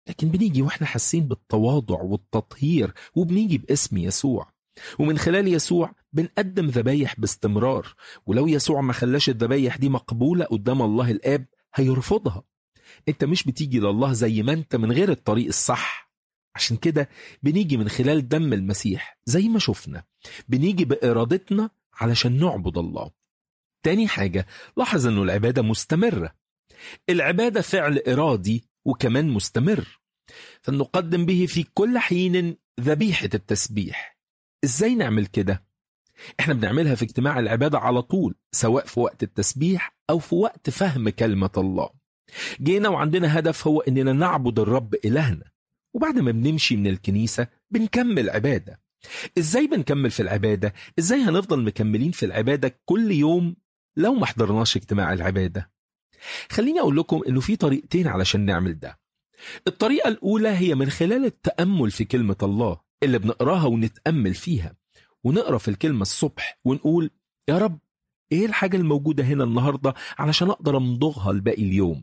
لكن بنيجي واحنا حاسين بالتواضع والتطهير وبنيجي باسم يسوع ومن خلال يسوع بنقدم ذبايح باستمرار ولو يسوع ما خلاش الذبايح دي مقبولة قدام الله الآب هيرفضها انت مش بتيجي لله زي ما انت من غير الطريق الصح عشان كده بنيجي من خلال دم المسيح زي ما شفنا بنيجي بإرادتنا علشان نعبد الله تاني حاجة لاحظ انه العبادة مستمرة العبادة فعل إرادي وكمان مستمر فنقدم به في كل حين ذبيحة التسبيح ازاي نعمل كده؟ احنا بنعملها في اجتماع العبادة على طول سواء في وقت التسبيح او في وقت فهم كلمة الله جينا وعندنا هدف هو اننا نعبد الرب الهنا وبعد ما بنمشي من الكنيسة بنكمل عبادة ازاي بنكمل في العبادة ازاي هنفضل مكملين في العبادة كل يوم لو ما حضرناش اجتماع العبادة خليني اقول لكم انه في طريقتين علشان نعمل ده الطريقة الاولى هي من خلال التأمل في كلمة الله اللي بنقراها ونتأمل فيها ونقرا في الكلمة الصبح ونقول يا رب ايه الحاجة الموجودة هنا النهاردة علشان اقدر امضغها لباقي اليوم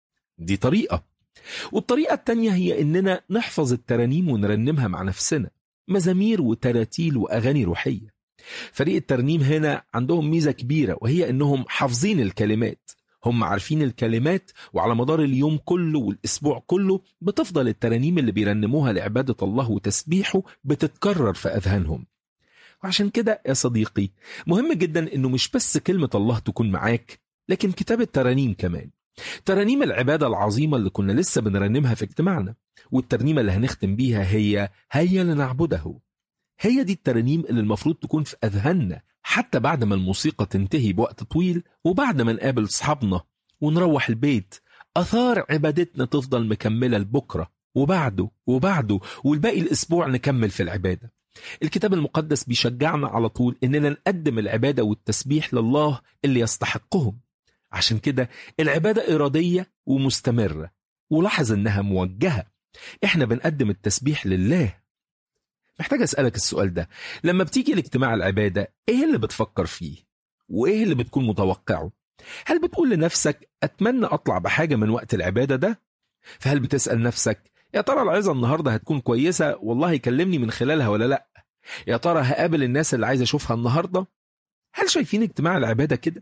دي طريقة والطريقة التانية هي اننا نحفظ الترانيم ونرنمها مع نفسنا مزامير وتراتيل واغاني روحية فريق الترنيم هنا عندهم ميزة كبيرة وهي انهم حافظين الكلمات هم عارفين الكلمات وعلى مدار اليوم كله والاسبوع كله بتفضل الترانيم اللي بيرنموها لعبادة الله وتسبيحه بتتكرر في اذهانهم وعشان كده يا صديقي مهم جدا انه مش بس كلمة الله تكون معاك لكن كتاب الترانيم كمان ترانيم العبادة العظيمة اللي كنا لسه بنرنمها في اجتماعنا والترنيمة اللي هنختم بيها هي هيا لنعبده هي دي الترانيم اللي المفروض تكون في أذهاننا حتى بعد ما الموسيقى تنتهي بوقت طويل وبعد ما نقابل أصحابنا ونروح البيت أثار عبادتنا تفضل مكملة لبكرة وبعده وبعده والباقي الأسبوع نكمل في العبادة الكتاب المقدس بيشجعنا على طول إننا نقدم العبادة والتسبيح لله اللي يستحقهم عشان كده العبادة إرادية ومستمرة ولاحظ إنها موجهة إحنا بنقدم التسبيح لله محتاج أسألك السؤال ده لما بتيجي لاجتماع العبادة إيه اللي بتفكر فيه وإيه اللي بتكون متوقعه هل بتقول لنفسك أتمنى أطلع بحاجة من وقت العبادة ده فهل بتسأل نفسك يا ترى العظة النهاردة هتكون كويسة والله يكلمني من خلالها ولا لأ يا ترى هقابل الناس اللي عايز أشوفها النهاردة هل شايفين اجتماع العبادة كده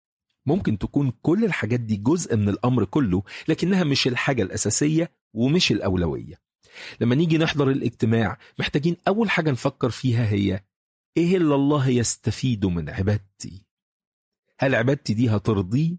ممكن تكون كل الحاجات دي جزء من الأمر كله لكنها مش الحاجة الأساسية ومش الأولوية لما نيجي نحضر الاجتماع محتاجين أول حاجة نفكر فيها هي إيه اللي الله يستفيد من عبادتي هل عبادتي دي هترضيه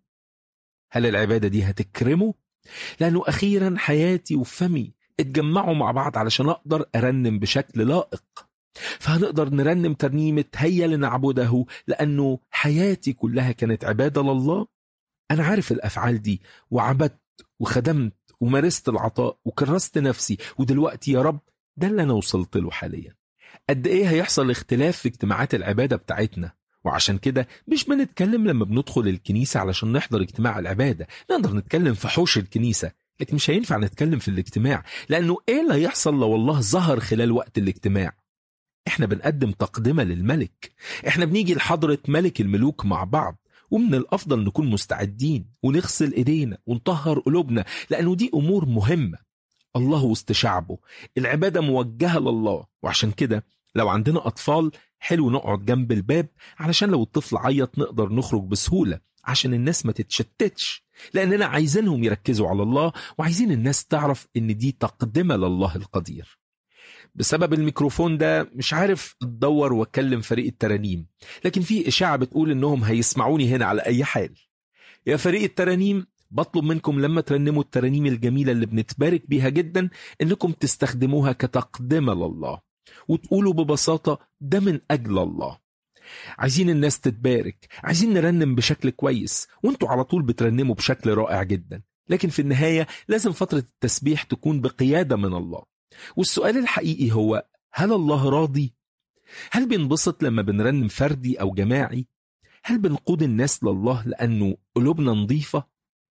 هل العبادة دي هتكرمه لأنه أخيرا حياتي وفمي اتجمعوا مع بعض علشان أقدر أرنم بشكل لائق فهنقدر نرنم ترنيمة هيا لنعبده لأنه حياتي كلها كانت عبادة لله أنا عارف الأفعال دي وعبدت وخدمت ومارست العطاء وكرست نفسي ودلوقتي يا رب ده اللي أنا وصلت له حاليا قد إيه هيحصل اختلاف في اجتماعات العبادة بتاعتنا وعشان كده مش بنتكلم لما بندخل الكنيسة علشان نحضر اجتماع العبادة نقدر نتكلم في حوش الكنيسة لكن مش هينفع نتكلم في الاجتماع لأنه إيه اللي هيحصل لو الله ظهر خلال وقت الاجتماع احنا بنقدم تقدمة للملك احنا بنيجي لحضرة ملك الملوك مع بعض ومن الأفضل نكون مستعدين ونغسل إيدينا ونطهر قلوبنا لأنه دي أمور مهمة الله وسط شعبه العبادة موجهة لله وعشان كده لو عندنا أطفال حلو نقعد جنب الباب علشان لو الطفل عيط نقدر نخرج بسهولة عشان الناس ما تتشتتش لأننا عايزينهم يركزوا على الله وعايزين الناس تعرف إن دي تقدمة لله القدير بسبب الميكروفون ده مش عارف اتدور واتكلم فريق الترانيم لكن في إشاعة بتقول إنهم هيسمعوني هنا على أي حال يا فريق الترانيم بطلب منكم لما ترنموا الترانيم الجميلة اللي بنتبارك بيها جدا إنكم تستخدموها كتقدمة لله وتقولوا ببساطة ده من أجل الله عايزين الناس تتبارك عايزين نرنم بشكل كويس وانتوا على طول بترنموا بشكل رائع جدا لكن في النهاية لازم فترة التسبيح تكون بقيادة من الله والسؤال الحقيقي هو هل الله راضي؟ هل بينبسط لما بنرنم فردي أو جماعي؟ هل بنقود الناس لله لأنه قلوبنا نظيفة؟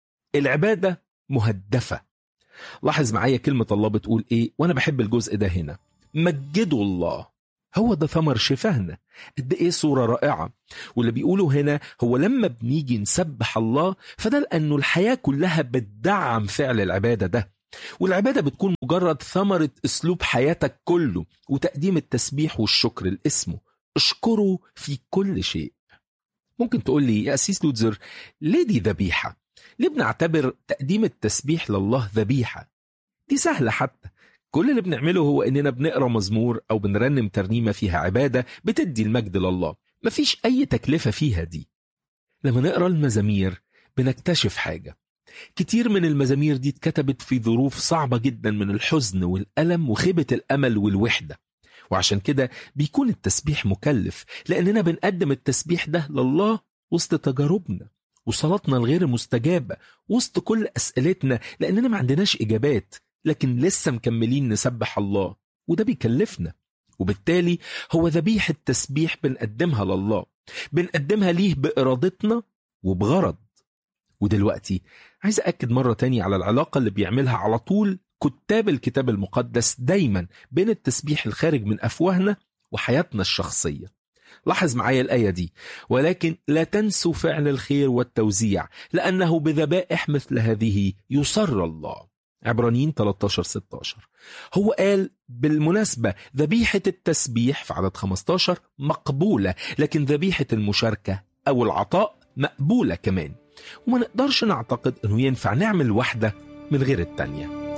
العبادة مهدفة لاحظ معايا كلمة الله بتقول إيه وأنا بحب الجزء ده هنا مجدوا الله هو ده ثمر شفاهنا قد ايه صوره رائعه واللي بيقولوا هنا هو لما بنيجي نسبح الله فده لانه الحياه كلها بتدعم فعل العباده ده والعبادة بتكون مجرد ثمرة أسلوب حياتك كله وتقديم التسبيح والشكر لاسمه اشكره في كل شيء ممكن تقول لي يا أسيس لوتزر ليه دي ذبيحة؟ ليه بنعتبر تقديم التسبيح لله ذبيحة؟ دي سهلة حتى كل اللي بنعمله هو إننا بنقرأ مزمور أو بنرنم ترنيمة فيها عبادة بتدي المجد لله مفيش أي تكلفة فيها دي لما نقرأ المزامير بنكتشف حاجة كتير من المزامير دي اتكتبت في ظروف صعبة جدا من الحزن والألم وخيبة الأمل والوحدة وعشان كده بيكون التسبيح مكلف لأننا بنقدم التسبيح ده لله وسط تجاربنا وصلاتنا الغير مستجابة وسط كل أسئلتنا لأننا ما عندناش إجابات لكن لسه مكملين نسبح الله وده بيكلفنا وبالتالي هو ذبيحة تسبيح بنقدمها لله بنقدمها ليه بإرادتنا وبغرض ودلوقتي عايز أكد مرة تاني على العلاقة اللي بيعملها على طول كتاب الكتاب المقدس دايما بين التسبيح الخارج من أفواهنا وحياتنا الشخصية لاحظ معايا الآية دي ولكن لا تنسوا فعل الخير والتوزيع لأنه بذبائح مثل هذه يسر الله عبرانيين 13 16 هو قال بالمناسبة ذبيحة التسبيح في عدد 15 مقبولة لكن ذبيحة المشاركة أو العطاء مقبولة كمان وما نقدرش نعتقد أنه ينفع نعمل واحدة من غير التانية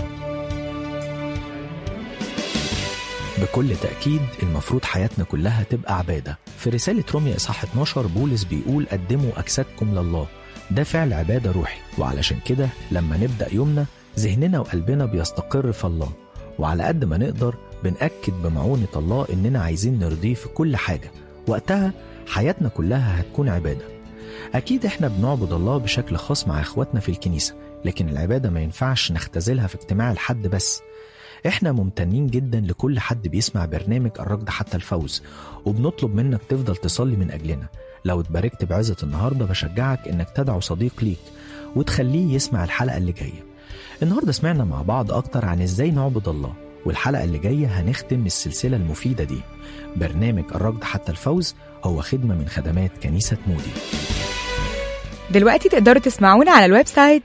بكل تأكيد المفروض حياتنا كلها تبقى عبادة في رسالة روميا إصحاح 12 بولس بيقول قدموا أجسادكم لله ده فعل عبادة روحي وعلشان كده لما نبدأ يومنا ذهننا وقلبنا بيستقر في الله وعلى قد ما نقدر بنأكد بمعونة الله إننا عايزين نرضيه في كل حاجة وقتها حياتنا كلها هتكون عبادة أكيد إحنا بنعبد الله بشكل خاص مع إخواتنا في الكنيسة لكن العبادة ما ينفعش نختزلها في اجتماع الحد بس احنا ممتنين جدا لكل حد بيسمع برنامج الركض حتى الفوز وبنطلب منك تفضل تصلي من اجلنا لو اتباركت بعزة النهاردة بشجعك انك تدعو صديق ليك وتخليه يسمع الحلقة اللي جاية النهاردة سمعنا مع بعض اكتر عن ازاي نعبد الله والحلقة اللي جاية هنختم السلسلة المفيدة دي برنامج الركض حتى الفوز هو خدمة من خدمات كنيسة مودي دلوقتي تقدروا تسمعونا على الويب سايت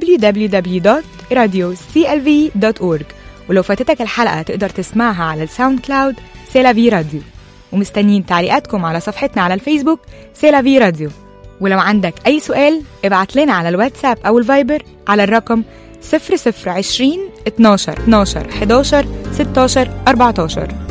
www.radioclv.org ولو فاتتك الحلقة تقدر تسمعها على الساوند كلاود سيلافي راديو ومستنيين تعليقاتكم على صفحتنا على الفيسبوك سيلافي راديو ولو عندك أي سؤال ابعت لنا على الواتساب أو الفايبر على الرقم 0020 12 12 11 16 14